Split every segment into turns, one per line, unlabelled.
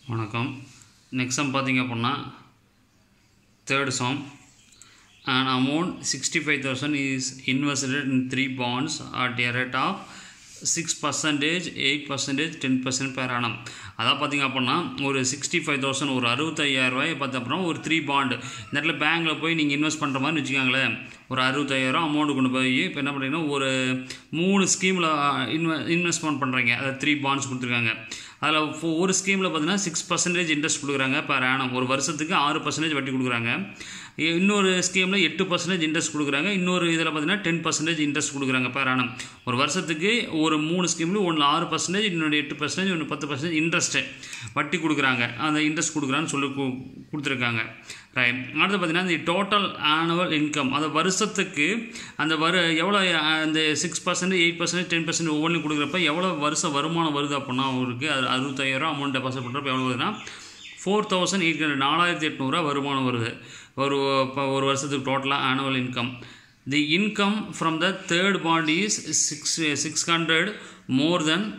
வணக்கம் next sum பார்த்தீங்க அப்படின்னா third sum an amount 65000 is invested in three bonds at a rate of six percentage eight percentage ten percent per annum அதான் பார்த்தீங்க அப்படின்னா ஒரு sixty five thousand ஒரு அறுபத்தையாயிரரூவாயை பார்த்த அப்புறம் ஒரு த்ரீ பாண்டு இந்த இடத்துல பேங்க்கில் போய் நீங்கள் இன்வெஸ்ட் பண்ணுற மாதிரி வச்சுக்கோங்களேன் ஒரு அறுபத்தாயிரம் அமௌண்ட் கொண்டு போய் இப்போ என்ன பண்ணுறீங்கன்னா ஒரு மூணு ஸ்கீமில் இன்வெ இன்வெஸ்ட்மெண்ட் பண்ணுறீங்க அதாவது த்ரீ பாண்ட்ஸ் கொடுத்துருக்காங்க அதில் ஃபோ- ஒரு ஸ்கீமில் பார்த்தீங்கன்னா சிக்ஸ் பர்சன்டேஜ் இன்ட்ரெஸ்ட் கொடுக்குறாங்க per annum ஒரு வருஷத்துக்கு ஆறு பர்சன்டேஜ் வட்டி கொடுக்குறாங்க இ- இன்னொரு ஸ்கீமில் எட்டு பர்சன்டேஜ் இன்ட்ரெஸ்ட் கொடுக்குறாங்க இன்னொரு இதில் பார்த்தீங்கன்னா டென் பர்சன்டேஜ் இன்ட்ரெஸ்ட் கொடுக்குறாங்க per annum ஒரு வருஷத்துக்கு ஒரு மூணு ஸ்கீமில் ஒன்று ஆறு பர்சன்டேஜ் இன்னொன்று எட்டு பர்சன்டேஜ் ஒன்று பத்து பர்சன்டேஜ் இன்ட்ரெஸ்ட்டு வட்டி கொடுக்குறாங்க அந்த இன்ட்ரெஸ்ட் கொடுக்குறான்னு சொல்லி கு- கொடுத்துருக்காங்க ரைட் அடுத்து பார்த்தீங்கன்னா இந்த டோட்டல் ஆனுவல் இன்கம் அந்த வருஷத்துக்கு அந்த வரு எவ்வளோ அந்த six percent eight percent ten percent ஒவ்வொன்றும் கொடுக்குறப்ப எவ்வளோ வருஷம் வருமானம் வருது அப்படின்னா அவருக்கு அது அறுபத்தாயிரம் அமௌண்ட் டெபாசிட் பண்ணுறப்ப எவ்வளோ வருதுன்னா ஃபோர் தௌசண்ட் எயிட் ஹண்ட்ரட் நாலாயிரத்தி எட்நூறுரூவா வருமானம் வருது ஒரு இப்போ ஒரு வருஷத்துக்கு டோட்டலாக annual income the income from the third bond is six six hundred more than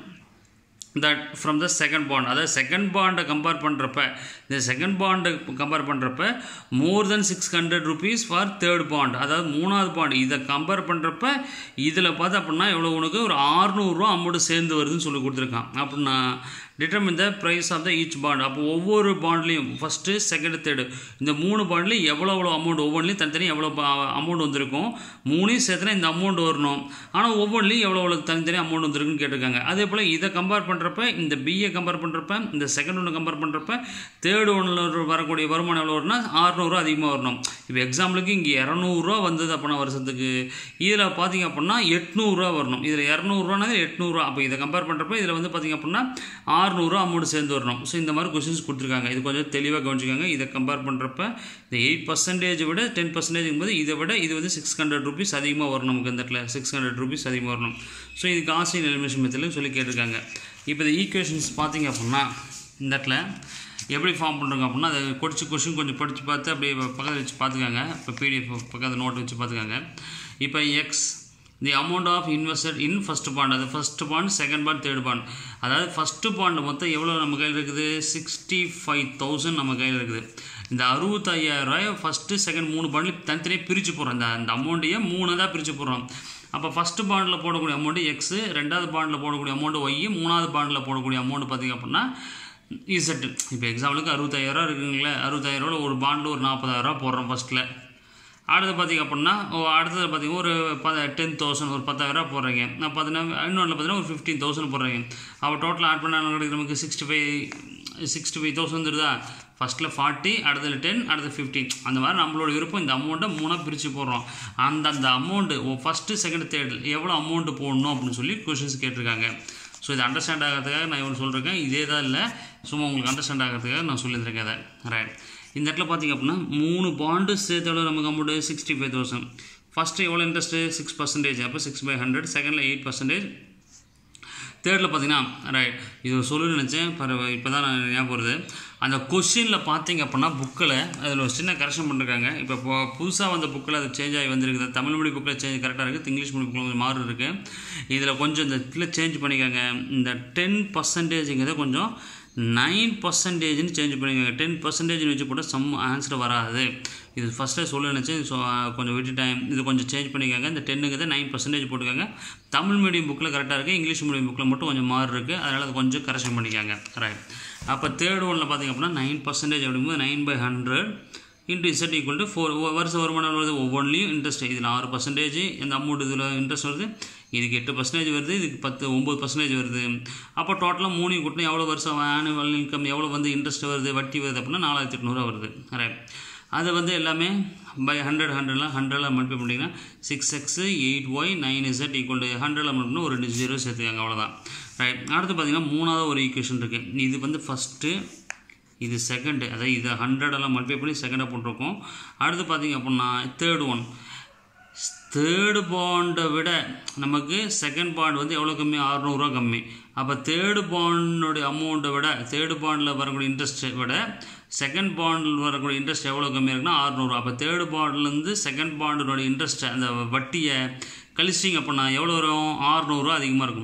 that from the second bond அதாவது செகண்ட் பாண்டை கம்பேர் பண்ணுறப்ப இந்த செகண்ட் பாண்டை கம்பேர் பண்ணுறப்ப more than six hundred rupees for third bond அதாவது மூணாவது bond இதை compare பண்ணுறப்ப இதில் பார்த்து அப்படின்னா எவ்வளோ உனக்கு ஒரு ஆறுநூறுவா அமௌண்ட் சேர்ந்து வருதுன்னு சொல்லி கொடுத்துருக்கான் அப்படின்னா determine the price of the each bond அப்போ ஒவ்வொரு பாண்ட்லேயும் ஃபஸ்ட்டு செகண்ட் தேர்டு இந்த மூணு பாண்ட்லேயும் எவ்வளோ எவ்வளோ அமௌண்ட் ஒவ்வொன்றிலையும் தனித்தனி எவ்வளோ அமௌண்ட் வந்திருக்கும் மூணையும் சேர்த்துனா இந்த அமௌண்ட் வரணும் ஆனால் ஒவ்வொன்றிலையும் எவ்வளோ எவ்வளோ தனித்தனி அமௌண்ட் வந்திருக்குன்னு கேட்டிருக்காங்க அதே போல் இதை கம்பேர் பண்ணுறப்ப இந்த பிஏ கம்பேர் பண்ணுறப்ப இந்த செகண்ட் ஒன்று கம்பேர் பண்ணுறப்ப தேர்டு ஒன்றில் வரக்கூடிய வருமானம் எவ்வளோ வரும்னா ஆறுநூறுவா அதிகமாக வரணும் இப்போ எக்ஸாம்பிளுக்கு இங்கே இரநூறுவா வந்தது அப்படின்னா வருஷத்துக்கு இதில் பார்த்தீங்க அப்படின்னா எட்நூறுரூவா வரணும் இதில் இரநூறுவானா எட்நூறுரூவா அப்போ இதை கம்பேர் பண்ணுறப்ப இதில் வந்து பார்த்தீங்க அப்படின்னா ஆறுநூறுவா அமௌண்ட் சேர்ந்து வரணும் ஸோ இந்த மாதிரி கொஷின்ஸ் கொடுத்துருக்காங்க இது கொஞ்சம் தெளிவாக கவனிச்சுக்காங்க இதை கம்பேர் பண்ணுறப்ப இந்த எயிட் பர்சன்டேஜ் விட டென் பர்சன்டேஜ் போது இதை விட இது வந்து சிக்ஸ் ஹண்ட்ரட் ருபீஸ் அதிகமாக வரும் நமக்கு இந்த இடத்துல சிக்ஸ் ஹண்ட்ரட் ருபீஸ் அதிகமாக வரணும் ஸோ இதுக்கு ஆசிரியர் எலிமினேஷன் மெத்தடில் சொல்லி கேட்டிருக்காங்க இப்போ இந்த ஈக்குவேஷன்ஸ் பார்த்தீங்க அப்படின்னா இந்த இடத்துல எப்படி ஃபார்ம் பண்ணுறாங்க அப்படின்னா அதை கொடிச்சு கொஷின் கொஞ்சம் படித்து பார்த்து அப்படியே பக்கத்தில் வச்சு பார்த்துக்காங்க இப்போ பிடிஎஃப் பக்கத்தில் நோட் வச்சு பார்த்துக்காங்க இப்போ X the amount of invested in first bond அது first bond second bond third bond அதாவது ஃபஸ்ட்டு பாண்ட் மொத்தம் எவ்வளோ நம்ம கையில் இருக்குது சிக்ஸ்டி ஃபைவ் தௌசண்ட் நம்ம கையில் இருக்குது இந்த அறுபத்தையாயிரம் ரூபாய் ஃபஸ்ட்டு செகண்ட் மூணு பாண்டில் தனித்தனியாக பிரித்து போடுறோம் இந்த அந்த அமௌண்ட்டையே மூணு தான் பிரித்து போடுறோம் அப்போ ஃபஸ்ட்டு பாண்டில் போடக்கூடிய அமௌண்ட்டு எக்ஸு ரெண்டாவது பாண்டில் போடக்கூடிய அமௌண்ட்டு ஒய் மூணாவது பாண்டில் போடக்கூடிய அமௌண்ட் பார்த்திங்க அப்படின்னா இசட்டு இப்போ எக்ஸாம்பிளுக்கு அறுபத்தாயிரரூவா இருக்குங்களே அறுபத்தாயிரரூவா ஒரு பாண்டில் ஒரு நாற்பதாயிரரூவா போடுறோம் ஃபஸ்ட்டில் அடுத்து பார்த்திங்க அப்படின்னா ஓ, அடுத்தது பார்த்திங்க ஒரு ப டென் தௌசண்ட் ஒரு பத்தாயிரரூவா போடுறீங்க நான் பார்த்தீங்கன்னா இன்னொன்று பார்த்தீங்கன்னா ஒரு ஃபிஃப்டீன் தௌசண்ட் போடுறீங்க அப்போ டோட்டல் ஆட் பண்ண கிடைக்கும் நமக்கு sixty five sixty five thousand வந்துருதா ஃபஸ்ட்டில் ஃபார்ட்டி அடுத்தது டென் அடுத்து ஃபிஃப்டீன் அந்த மாதிரி நம்மளோட விருப்பம் இந்த அமௌண்ட்டை மூணாக பிரித்து போடுறோம் அந்த அந்த அமௌண்ட்டு ஃபஸ்ட்டு செகண்ட் தேர்ட் எவ்வளோ அமௌண்ட்டு போடணும் அப்படின்னு சொல்லி கொஷின்ஸ் கேட்டிருக்காங்க ஸோ இது அண்டர்ஸ்டாண்ட் ஆகிறதுக்காக நான் இவ்வளோ சொல்லியிருக்கேன் இதே தான் இல்லை சும்மா உங்களுக்கு அண்டர்ஸ்டாண்ட் ஆகிறதுக்காக நான் சொல்லியிருக்கேன் அதை ரைட் இந்த இடத்துல பார்த்தீங்க அப்படின்னா மூணு பாண்டு சேர்த்து எவ்வளோ நமக்கு amount sixty five thousand first எவ்வளோ இன்ட்ரெஸ்ட்டு சிக்ஸ் பர்சன்டேஜ் அப்போ சிக்ஸ் பை ஹண்ட்ரட் செகண்டில் எயிட் பர்சன்டேஜ் தேர்டில் பார்த்தீங்கன்னா ரைட் இது சொல்லு நினச்சேன் பர இப்போ தான் நான் ஞாபகம் வருது அந்த கொஷினில் பார்த்தீங்க அப்படின்னா புக்கில் அதில் ஒரு சின்ன கரெக்ஷன் பண்ணிருக்காங்க இப்போ இப்போ புதுசாக வந்த புக்கில் அது சேஞ்ச் ஆகி வந்திருக்குது தமிழ் மொழி புக்கில் சேஞ்ச் கரெக்டாக இருக்குது இங்கிலீஷ் மொழி புக்கில் கொஞ்சம் மாறு இருக்குது இதில் கொஞ்சம் இந்த இதில் சேஞ்ச் பண்ணிக்காங்க இந்த டென் பர்சன்டேஜுங்கிறத கொஞ்சம் நைன் பர்சன்டேஜ்னு சேஞ்ச் பண்ணிக்கோங்க டென் பர்சன்டேஜ்னு வச்சு போட்டால் சம் ஆன்சர் வராது இது ஃபஸ்ட்டே சொல்ல நினச்சேன் ஸோ கொஞ்சம் விட்டுட்டேன் இது கொஞ்சம் சேஞ்ச் பண்ணிக்கோங்க இந்த டென்னுங்கிறத நைன் பர்சன்டேஜ் போட்டுக்கோங்க தமிழ் மீடியம் புக்கில் கரெக்டாக இருக்குது இங்கிலீஷ் மீடியம் புக்கில் மட்டும் கொஞ்சம் மாறு இருக்குது அதனால் அது கொஞ்சம் கரெக்ஷன் பண்ணிக்கோங்க ரைட் அப்போ தேர்ட் ஒன்னில் பார்த்தீங்க அப்படின்னா நைன் பர்சன்டேஜ் அப்படிங்கும்போது nine by hundred into Z equal to four வருஷ வருமானம் வருது ஒவ்வொன்றிலையும் இன்ட்ரெஸ்ட் இதில் ஆறு பர்சன்டேஜ் இந்த அமௌண்ட் இதில் இன்ட்ரெஸ்ட் வருது இதுக்கு எட்டு பர்சன்டேஜ் வருது இதுக்கு பத்து ஒம்பது பர்சன்டேஜ் வருது அப்போ டோட்டலாக மூணையும் கூட்டினா எவ்வளோ வருஷம் ஆனுவல் இன்கம் எவ்வளோ வந்து இன்ட்ரெஸ்ட் வருது வட்டி வருது அப்படின்னா நாலாயிரத்தி எட்நூறுவா வருது ரைட் அது வந்து எல்லாமே பை ஹண்ட்ரட் ஹண்ட்ரட்லாம் ஹண்ட்ரடில் மல்டிப்ளை பண்ணிங்கன்னா six X eight Y nine Z equal to ஹண்ட்ரடில் மட்டும் ஒரு ரெண்டு ஜீரோ சேர்த்துக்காங்க அவ்வளோதான் ரைட் அடுத்து பார்த்தீங்கன்னா மூணாவது ஒரு ஈக்குவேஷன் இருக்குது இது வந்து ஃபஸ்ட்டு இது செகண்டு அதாவது இதை ஹண்ட்ரடெல்லாம் மல்டிப்ளை பண்ணி செகண்டாக போட்டிருக்கோம் அடுத்து பார்த்தீங்க அப்படின்னா தேர்ட் ஒன் தேர்டு பாண்டை விட நமக்கு செகண்ட் பாண்ட் வந்து எவ்வளோ கம்மி அறநூறுவா கம்மி அப்போ தேர்டு பாண்டோடைய அமௌண்ட்டை விட தேர்டு பாண்டில் வரக்கூடிய இன்ட்ரெஸ்ட்டை விட செகண்ட் பாண்டில் வரக்கூடிய இன்ட்ரெஸ்ட் எவ்வளோ கம்மியாக இருக்குன்னா அறநூறுவா அப்போ தேர்டு பாண்ட்லேருந்து செகண்ட் பாண்டோட இன்ட்ரெஸ்ட்டை அந்த வட்டியை கழிச்சிங்க அப்படின்னா எவ்வளோ வரும் ஆறுநூறுவா அதிகமாக இருக்கும்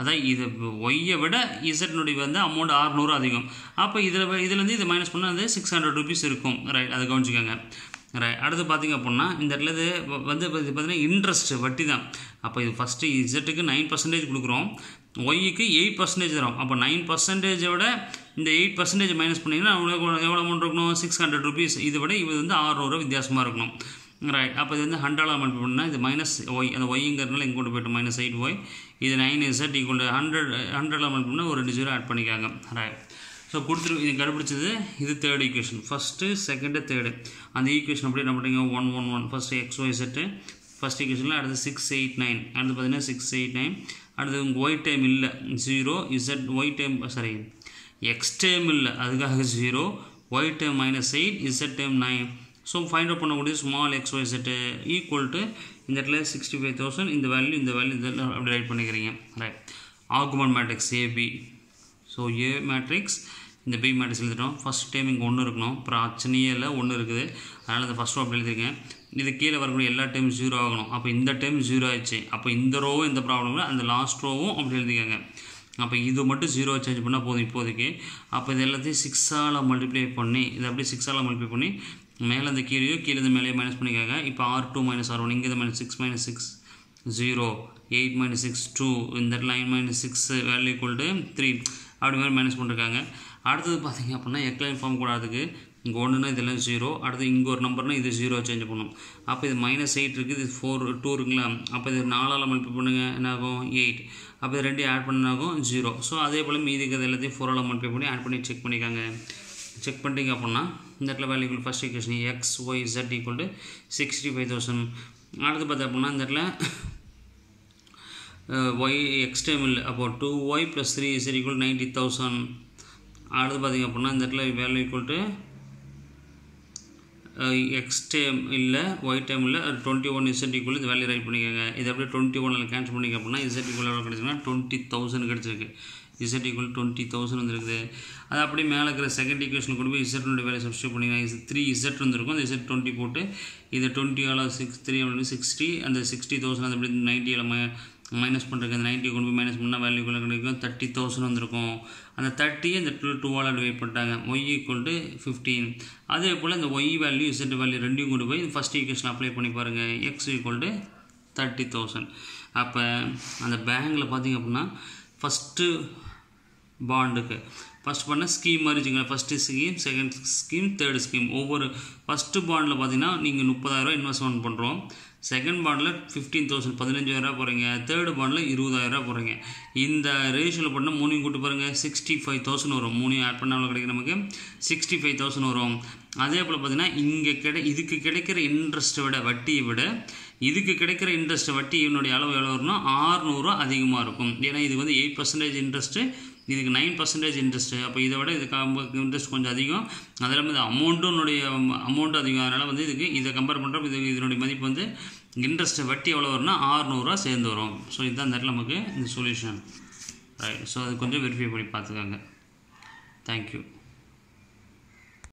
அதான் இது ஒய்யை விட இசட்னுடைய வந்து அமௌண்ட் ஆறுநூறு அதிகம் அப்போ இதில் இதுலேருந்து இதை மைனஸ் பண்ணால் அது சிக்ஸ் ஹண்ட்ரட் ருபீஸ் இருக்கும் ரைட் அதை கவனிச்சுக்கோங்க ரைட் அடுத்து பார்த்தீங்க அப்படின்னா இந்த இடத்துல இது வ- வந்து இப்போ இது பார்த்தீங்கன்னா இன்ட்ரெஸ்ட் வட்டி தான் அப்போ இது ஃபஸ்ட்டு இசட்டுக்கு நைன் பர்சன்டேஜ் கொடுக்குறோம் ஒய்க்கு எயிட் பர்சன்டேஜ் தரோம் அப்போ நைன் பர்சன்டேஜை விட இந்த எயிட் பர்சன்டேஜ் மைனஸ் பண்ணிங்கன்னா எவ்வளோ எவ்வளோ அமௌண்ட் இருக்கணும் சிக்ஸ் ஹண்ட்ரட் ருபீஸ் இதை விட இது வந்து ஆறுநூறு வித்தியாசமாக இருக்கணும் ரைட் அப்போ இது வந்து ஹண்ட்ரடாக மல்டிபிள் பண்ணால் இது மைனஸ் ஒய் அந்த ஒய்ங்கிறதுனால இங்கே கொண்டு போய்ட்டு மைனஸ் எயிட் ஒய் இது நைன் இசட் ஈக்குவல் ஹண்ட்ரட் ஹண்ட்ரடில் மல்டிபிள் பண்ணால் ஒரு ரெண்டு ஜீரோ ஆட் பண்ணிக்காங்க ரைட் ஸோ கொடுத்துரு இது கண்டுபிடிச்சது இது third equation first second third அந்த ஈக்குவேஷன் அப்படியே என்ன பண்ணுறீங்க one one one first X Y set first ஈக்குவேஷனில் அடுத்து சிக்ஸ் எயிட் நைன் அடுத்து பார்த்தீங்கன்னா சிக்ஸ் எயிட் நைன் அடுத்து உங்கள் ஒய் டைம் இல்லை zero Z Y time sorry X time இல்லை அதுக்காக zero Y time minus eight Z time nine so find out பண்ணக்கூடிய small X Y set equal to இந்த இடத்துல சிக்ஸ்டி ஃபைவ் தௌசண்ட் இந்த value இந்த வேல்யூ இந்த அப்படி ரைட் பண்ணிக்கிறீங்க right augment matrix AB so A matrix இந்த பி மேட்ரிக்ஸ் எழுதிட்டோம் ஃபஸ்ட் டைம் இங்கே ஒன்று இருக்கணும் பிரச்சனையே இல்லை ஒன்று இருக்குது அதனால் இந்த ஃபஸ்ட் ரோ அப்படி எழுதிருக்கேன் இது கீழே வரக்கூடிய எல்லா டைம் ஜீரோ ஆகணும் அப்போ இந்த டைம் ஜீரோ ஆயிடுச்சு அப்போ இந்த ரோவும் எந்த ப்ராப்ளம் இல்லை அந்த லாஸ்ட் ரோவும் அப்படி எழுதிக்கங்க அப்போ இது மட்டும் ஜீரோ சேஞ்ச் பண்ணால் போதும் இப்போதைக்கு அப்போ இது எல்லாத்தையும் சிக்ஸால் மல்டிப்ளை பண்ணி இதை அப்படியே சிக்ஸால் மல்டிப்ளை பண்ணி மேலே இந்த கீழேயோ கீழே இந்த மேலேயோ மைனஸ் பண்ணிக்காங்க இப்போ R two minus R one இங்கே minus six minus six zero eight minus six two இந்த line minus six value equal to three அப்படி மாதிரி மைனஸ் பண்ணிருக்காங்க அடுத்தது பார்த்தீங்க அப்படின்னா எக்லைன் ஃபார்ம் கூடாதுக்கு இங்கே ஒன்றுனா இதெல்லாம் ஜீரோ அடுத்து இங்கே ஒரு நம்பர்னா இது ஜீரோ சேஞ்ச் பண்ணும் அப்போ இது மைனஸ் எயிட் இருக்குது இது ஃபோர் டூ இருக்குங்களா அப்போ இது நாலால் மல்டிப்ளை பண்ணுங்க என்ன ஆகும் எயிட் அப்போ இது ரெண்டையும் ஆட் பண்ணாகும் ஜீரோ ஸோ அதே போல் மீதி இருக்கிறது எல்லாத்தையும் ஃபோரால் மல்டிப்ளை பண்ணி ஆட் பண்ணி செக் பண்ணிக்காங்க செக் பண்ணிட்டீங்க அப்படின்னா இந்த இடத்துல value first equation X Y Z equal to sixty five thousand அடுத்து பார்த்தா அப்படின்னா இந்த இடத்துல ஒய் எக்ஸ் டைம் இல்லை அப்போ two Y plus three is equal ninety thousand அடுத்து பார்த்தீங்க அப்படின்னா இந்த இடத்துல value equal to X time இல்லை ஒய் டைம் இல்லை டுவெண்ட்டி ஒன் இசட் ஈக்குவல் இந்த வேல்யூ ரைட் பண்ணிக்கோங்க இது அப்படியே டுவெண்ட்டி ஒனில் கேன்சல் பண்ணிங்க அப்படின்னா இசட் ஈக்குவல் எவ்வளோ கிடச்சுன்னா டுவெண்ட்டி தௌசண்ட் கிடச்சிருக்கு இசட் ஈக்குவல் டுவெண்ட்டி தௌசண்ட் வந்துருக்குது அது அப்படியே மேலே இருக்கிற செகண்ட் ஈக்குவேஷன் கொண்டு போய் இசட்னுடைய வேலையை சப்ஸ்டியூட் பண்ணிங்கன்னா இது த்ரீ இசட் வந்துருக்கும் அந்த இசட் டுவெண்ட்டி போட்டு இது டுவெண்ட்டியால் சிக்ஸ் த்ரீ வந்து சிக்ஸ்டி அந்த சிக்ஸ்டி தௌசண்ட் அது அப்படி நைன்ட்டியில் மை மைனஸ் பண்ணுறதுக்கு அந்த நைன்ட்டி கொண்டு போய் மைனஸ் பண்ணால் வேல்யூ கிடைக்கும் தேர்ட்டி தௌசண்ட் வந்திருக்கும் அந்த தேர்ட்டியை இந்த டூ டூவால் டிவைட் பண்ணிட்டாங்க ஒய் ஈக்குவல் டு ஃபிஃப்டீன் அதே போல் இந்த ஒய் வேல்யூ இசட் வேல்யூ ரெண்டையும் கொண்டு போய் ஃபஸ்ட் ஈக்குவேஷன் அப்ளை பண்ணி பாருங்கள் X equal to thirty thousand அப்போ அந்த பேங்கில் பார்த்தீங்க அப்படின்னா ஃபஸ்ட்டு பாண்டுக்கு ஃபஸ்ட் பண்ண ஸ்கீம் மாதிரி வச்சுக்கோங்க first scheme second scheme third scheme ஒவ்வொரு ஃபஸ்ட்டு பாண்டில் பார்த்தீங்கன்னா நீங்கள் முப்பதாயிரரூவா இன்வெஸ்ட்மெண்ட் பண்ணுறோம் செகண்ட் பாண்டில் ஃபிஃப்டீன் தௌசண்ட் பதினஞ்சாயிரரூவா போகிறீங்க தேர்டு பாண்டில் இருபதாயிரரூவா போகிறீங்க இந்த ரேஷியோவில் பண்ணால் மூணையும் கூட்டு பாருங்கள் சிக்ஸ்டி ஃபைவ் தௌசண்ட் வரும் மூணையும் ஆட் பண்ணால் எவ்வளோ கிடைக்கும் நமக்கு சிக்ஸ்டி ஃபைவ் தௌசண்ட் வரும் அதே போல் பார்த்தீங்கன்னா இங்கே கிடை இதுக்கு கிடைக்கிற இன்ட்ரெஸ்ட்டை விட வட்டியை விட இதுக்கு கிடைக்கிற இன்ட்ரெஸ்ட் வட்டி இதனுடைய அளவு எவ்வளோ வரும்னா ஆறுநூறுவா அதிகமாக இருக்கும் ஏன்னா இதுக்கு வந்து எயிட் பர்சன்டேஜ் இன்ட்ரெஸ்ட்டு இதுக்கு நைன் பர்சன்டேஜ் இன்ட்ரெஸ்ட்டு அப்போ இதை விட இதுக்கு இன்ட்ரெஸ்ட் கொஞ்சம் அதிகம் அதில் வந்து அமௌண்ட்டுனுடைய அமௌண்ட் அதிகம் அதனால் வந்து இதுக்கு இதை கம்பேர் பண்ணுறப்ப இது இதனுடைய மதிப்பு வந்து இன்ட்ரெஸ்ட் வட்டி எவ்வளோ வரும்னா ஆறுநூறுவா சேர்ந்து வரும் ஸோ இதுதான் இந்த இடத்துல நமக்கு இந்த சொல்யூஷன் ரைட் ஸோ அது கொஞ்சம் வெரிஃபை பண்ணி பார்த்துக்கோங்க தேங்க்யூ